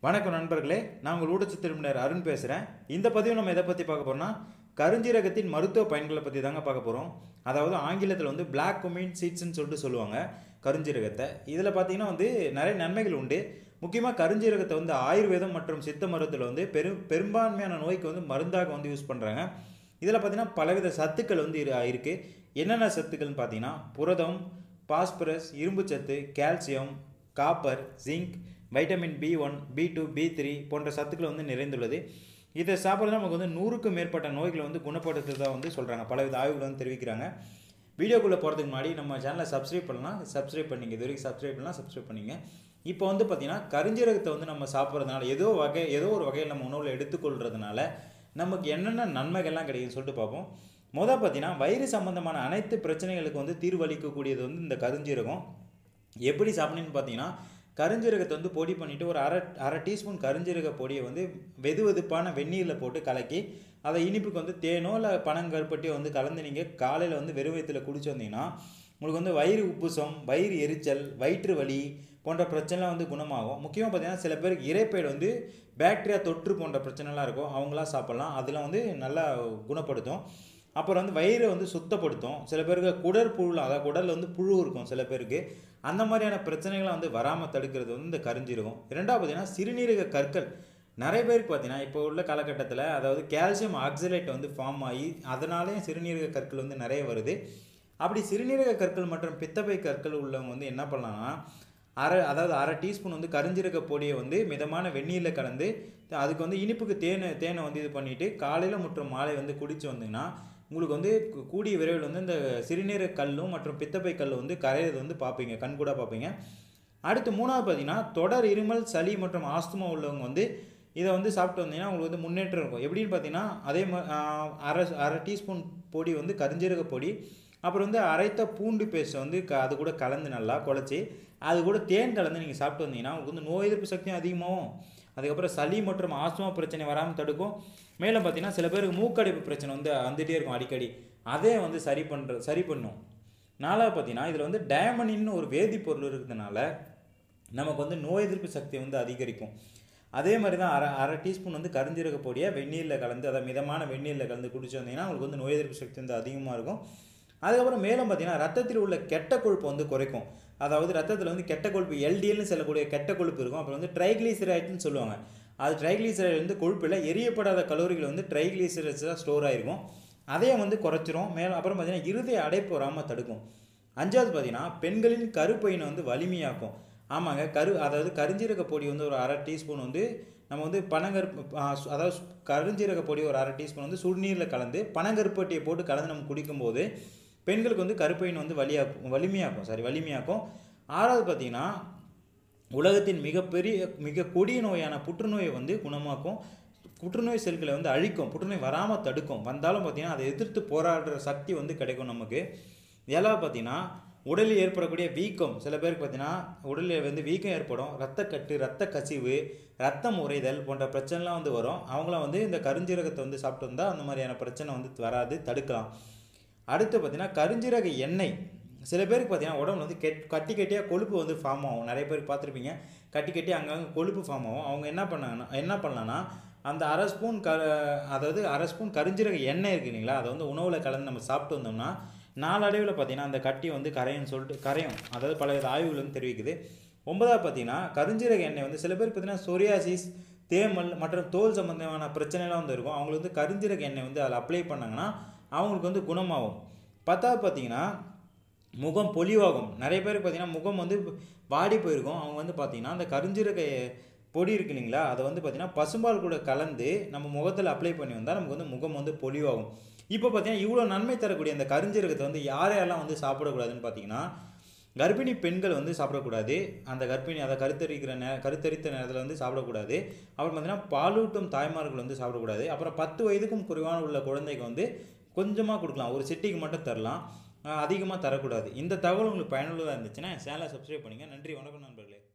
வணக்கம் நண்பர்களே நான் உங்கள் ஊடகத்து திரும்பினர் அருண் பேசுகிறேன் இந்த பதிவு நம்ம எதை பற்றி பார்க்க போறோம்னா கருஞ்சீரகத்தின் மருத்துவ பயன்களை பற்றி தாங்க பார்க்க போகிறோம் அதாவது ஆங்கிலத்தில் வந்து பிளாக் குமின் சீட்ஸ்னு சொல்லிட்டு சொல்லுவாங்க கருஞ்சீரகத்தை இதில் பார்த்தீங்கன்னா வந்து நிறைய நன்மைகள் உண்டு முக்கியமாக கருஞ்சீரகத்தை வந்து ஆயுர்வேதம் மற்றும் சித்த மருத்துவத்தில் வந்து பெரும் பெரும்பான்மையான நோய்க்கு வந்து மருந்தாக வந்து யூஸ் பண்ணுறாங்க இதில் பார்த்தீங்கன்னா பலவித சத்துக்கள் வந்து இரு- இருக்கு என்னென்ன சத்துக்கள்னு பார்த்தீங்கன்னா புரதம் பாஸ்பரஸ் இரும்புச்சத்து calcium copper zinc vitamin B one B two B three போன்ற சத்துக்கள் வந்து நிறைந்துள்ளது இதை சாப்பிட்றது நமக்கு வந்து நூறுக்கும் மேற்பட்ட நோய்களை வந்து குணப்படுத்துறதா வந்து சொல்கிறாங்க பலவித ஆய்வுகள் வந்து தெரிவிக்கிறாங்க வீடியோக்குள்ளே போகிறதுக்கு முன்னாடி நம்ம சேனலை சப்ஸ்கிரைப் பண்ணலாம் சப்ஸ்கிரைப் பண்ணிங்க இது வரைக்கும் சப்ஸ்கிரைப் பண்ணலாம் சப்ஸ்கிரைப் பண்ணிங்க இப்போ வந்து பார்த்தீங்கன்னா கருஞ்சீரகத்தை வந்து நம்ம சாப்பிட்றதுனால ஏதோ வகை ஏதோ ஒரு வகையில் நம்ம உணவில் எடுத்துக்கொள்றதுனால நமக்கு என்னென்ன நன்மைகள்லாம் கிடைக்குதுன்னு சொல்லிட்டு பார்ப்போம் மொதல் பார்த்தீங்கன்னா வயிறு சம்பந்தமான அனைத்து பிரச்சனைகளுக்கு வந்து தீர்வளிக்கக்கூடியது வந்து இந்த கருஞ்சீரகம் எப்படி சாப்பிடணும்னு பார்த்தீங்கன்னா கருஞ்சீரகத்தை வந்து பொடி பண்ணிவிட்டு ஒரு அரை அரை டீஸ்பூன் கருஞ்சீரக பொடியை வந்து வெது வெதுப்பான வெந்நீரில் போட்டு கலக்கி அதை இனிப்புக்கு வந்து தேனோ இல்லை பனங்கருப்பட்டியோ வந்து கலந்து நீங்கள் காலையில் வந்து வெறும் வயிற்றுல குடிச்சு வந்தீங்கன்னா உங்களுக்கு வந்து வயிறு உப்புசம் வயிறு எரிச்சல் வயிற்று வலி போன்ற பிரச்சனைலாம் வந்து குணமாகும் முக்கியமாக பார்த்தீங்கன்னா சில பேருக்கு இறைப்பையில் வந்து பாக்டீரியா தொற்று போன்ற பிரச்சனைலாம் இருக்கும் அவங்களாம் சாப்பிட்லாம் அதெல்லாம் வந்து நல்லா குணப்படுத்தும் அப்புறம் வந்து வயிறை வந்து சுத்தப்படுத்தும் சில பேருக்கு குடற்புழு அதாவது குடலில் வந்து புழு இருக்கும் சில பேருக்கு அந்த மாதிரியான பிரச்சனைகளை வந்து வராமல் தடுக்கிறது வந்து இந்த கருஞ்சீரகம் இரண்டாவது பார்த்தீங்கன்னா சிறுநீரக கற்கள் நிறைய பேருக்கு பார்த்தீங்கன்னா இப்போ உள்ள காலகட்டத்தில் அதாவது கால்சியம் ஆக்சிலேட் வந்து ஃபார்ம் ஆகி அதனாலேயும் சிறுநீரக கற்கள் வந்து நிறைய வருது அப்படி சிறுநீரக கற்கள் மற்றும் பித்தப்பை கற்கள் உள்ளவங்க வந்து என்ன பண்ணலாம்னா அரை அதாவது அரை டீஸ்பூன் வந்து கருஞ்சீரக பொடியை வந்து மிதமான வெந்நீரில் கலந்து அதுக்கு வந்து இனிப்புக்கு தேனை தேனை வந்து இது பண்ணிவிட்டு காலையில் மற்றும் மாலை வந்து குடிச்சு வந்தீங்கன்னா உங்களுக்கு வந்து கூ- கூடிய விரைவில் வந்து இந்த சிறுநீரக கல்லும் மற்றும் பித்தப்பை கல் வந்து கரையிறது வந்து பார்ப்பீங்க கண்கூடாக பார்ப்பீங்க அடுத்து மூணாவது பார்த்தீங்கன்னா தொடர் இருமல் சளி மற்றும் ஆஸ்துமா உள்ளவங்க வந்து இதை வந்து சாப்பிட்டு வந்தீங்கன்னா உங்களுக்கு வந்து முன்னேற்றம் இருக்கும் எப்படின்னு பார்த்தீங்கன்னா அதே மா ஆஹ் அரை அரை டீஸ்பூன் பொடி வந்து கருஞ்சீரக பொடி அப்புறம் வந்து அரைத்த பூண்டு பேஸ்ட்டை வந்து க அது கூட கலந்து நல்லா குழச்சி அது கூட தேன் கலந்து நீங்கள் சாப்பிட்டு வந்தீங்கன்னா உங்களுக்கு வந்து நோய் எதிர்ப்பு சக்தியும் அதிகமாகும் அதுக்கப்புறம் சளி மற்றும் ஆஸ்துமா பிரச்சனை வராமல் தடுக்கும் மேலும் பார்த்தீங்கன்னா சில பேருக்கு மூக்கடைப்பு பிரச்சனை வந்து வந்துகிட்டே இருக்கும் அடிக்கடி அதே வந்து சரி பண்ணுற சரி பண்ணும் நாலாவது பார்த்தீங்கன்னா இதில் வந்து டயமனின்னு ஒரு வேதிப்பொருள் இருக்கிறதுனால நமக்கு வந்து நோய் எதிர்ப்பு சக்தி வந்து அதிகரிக்கும் அதே மாதிரி தான் அரை அரை டீஸ்பூன் வந்து கருஞ்சீரக பொடியை வெந்நீரில் கலந்து அதை மிதமான வெந்நீரில் கலந்து குடிச்சு வந்தீங்கன்னா உங்களுக்கு வந்து நோய் எதிர்ப்பு சக்தி வந்து அதிகமாக இருக்கும் அதுக்கப்புறம் மேலும் பார்த்தீங்கன்னா ரத்தத்தில் உள்ள கெட்ட கொழுப்பு வந்து குறைக்கும் அதாவது ரத்தத்தில் வந்து கெட்ட கொழுப்பு எல்டிஎல்னு சொல்லக்கூடிய கெட்ட கொழுப்பு இருக்கும் அப்புறம் வந்து ட்ரைக்ளிசரைட்னு சொல்லுவாங்க அது ட்ரைக்ளிசரைட் வந்து கொழுப்பில் எரியப்படாத கலோரிகள் வந்து ட்ரைக்ளிசரைட்ஸாக ஸ்டோர் ஆயிருக்கும் அதையும் வந்து குறைச்சிரும் மேலும் அப்புறம் பார்த்தீங்கன்னா இருதய அடைப்பு வராமல் தடுக்கும் அஞ்சாவது பார்த்தீங்கன்னா பெண்களின் கருப்பையினை வந்து வலிமையாக்கும் ஆமாங்க கரு அதாவது கருஞ்சீரக பொடி வந்து ஒரு அரை டீஸ்பூன் வந்து நம்ம வந்து பனங்கருப்பு ஆ, சு- அதாவது சு- கருஞ்சீரக பொடி ஒரு அரை டீஸ்பூன் வந்து சுடுநீரில் கலந்து பனங்கருப்பட்டியை போட்டு கலந்து நம்ம குடிக்கும்போது பெண்களுக்கு வந்து கருப்பையின் வந்து வலியாக்கும் வலிமையாக்கும் சாரி வலிமையாக்கும் ஆறாவது பார்த்தீங்கன்னா உலகத்தின் மிகப்பெரிய மிக கொடிய நோயான புற்றுநோயை வந்து குணமாக்கும் புற்றுநோய் செல்களை வந்து அழிக்கும் புற்றுநோய் வராமல் தடுக்கும் வந்தாலும் பார்த்தீங்கன்னா அதை எதிர்த்து போராடுற சக்தி வந்து கிடைக்கும் நமக்கு ஏழாவது பார்த்தீங்கன்னா உடலில் ஏற்படக்கூடிய வீக்கம் சில பேருக்கு பார்த்தீங்கன்னா உடலில் வந்து வீக்கம் ஏற்படும் ரத்தக்கட்டு ரத்த கசிவு ரத்தம் உறைதல் போன்ற பிரச்சனைலாம் வந்து வரும் அவங்களாம் வந்து இந்த கருஞ்சீரகத்தை வந்து சாப்பிட்டு வந்தால் அந்த மாதிரியான பிரச்சனை வந்து வராது தடுக்கலாம் அடுத்து பார்த்தீங்கன்னா கருஞ்சீரக எண்ணெய் சில பேருக்கு பார்த்தீங்கன்னா உடம்புல வந்து கெட் கட்டி கட்டியாக கொழுப்பு வந்து ஃபார்ம் ஆகும் நிறைய பேருக்கு பார்த்துருப்பீங்க கட்டி கட்டி அங்கங்கே கொழுப்பு ஃபார்ம் ஆகும் அவங்க என்ன பண்ணாங்கன்னா என்ன பண்ணலான்னா அந்த அரை ஸ்பூன் க அதாவது அரை ஸ்பூன் கருஞ்சீரக எண்ணெய் இருக்கு இல்லைங்களா அதை வந்து உணவில் கலந்து நம்ம சாப்பிட்டு வந்தோம்னா நாளடைவில் பார்த்தீங்கன்னா அந்த கட்டி வந்து கரையும்னு சொல்லிட்டு கரையும் அதாவது பல வித ஆய்வுகள் வந்து தெரிவிக்குது ஒன்பதாவது பார்த்தீங்கன்னா கருஞ்சீரக எண்ணெய் வந்து சில பேர் பார்த்தீங்கன்னா சொரியாசிஸ் தேமல் மற்றும் தோல் சம்பந்தமான பிரச்சனைலாம் வந்து இருக்கும் அவங்களுக்கு வந்து கருஞ்சீரக எண்ணெய் வந்து அதில் அப்ளை பண்ணாங்கன்னா அவங்களுக்கு வந்து குணமாகும் பத்தாவது பார்த்தீங்கன்னா முகம் பொலிவாகும் நிறைய பேருக்கு பார்த்தீங்கன்னா முகம் வந்து வாடி போயிருக்கும் அவங்க வந்து பார்த்தீங்கன்னா அந்த கருஞ்சீரக பொடி இருக்கு இல்லைங்களா அதை வந்து பார்த்தீங்கன்னா பசும்பால் கூட கலந்து நம்ம முகத்தில் அப்ளை பண்ணி வந்தால் நமக்கு வந்து முகம் வந்து பொலிவாகும் இப்போ பார்த்தீங்கன்னா இவ்வளோ நன்மை தரக்கூடிய அந்த கருஞ்சீரகத்தை வந்து யார் யாரெல்லாம் வந்து சாப்பிடக்கூடாதுன்னு பார்த்தீங்கன்னா கர்ப்பிணி பெண்கள் வந்து சாப்பிடக்கூடாது அந்த கர்ப்பிணி அதை கருத்தரிக்கிற நே கருத்தரித்த நேரத்தில் வந்து சாப்பிடக்கூடாது அப்புறம் பார்த்தீங்கன்னா பாலூட்டும் தாய்மார்கள் வந்து சாப்பிடக்கூடாது அப்புறம் பத்து வயதுக்கும் குறைவான உள்ள குழந்தைக்கு வந்து கொஞ்சமாக கொடுக்கலாம் ஒரு சிட்டிக்கு மட்டும் தரலாம் அதிகமாக தரக்கூடாது இந்த தகவல் உங்களுக்கு பயனுள்ளதாக இருந்துச்சுன்னா சேனலை சப்ஸ்கிரைப் பண்ணுங்கள் நன்றி வணக்கம் நண்பர்களே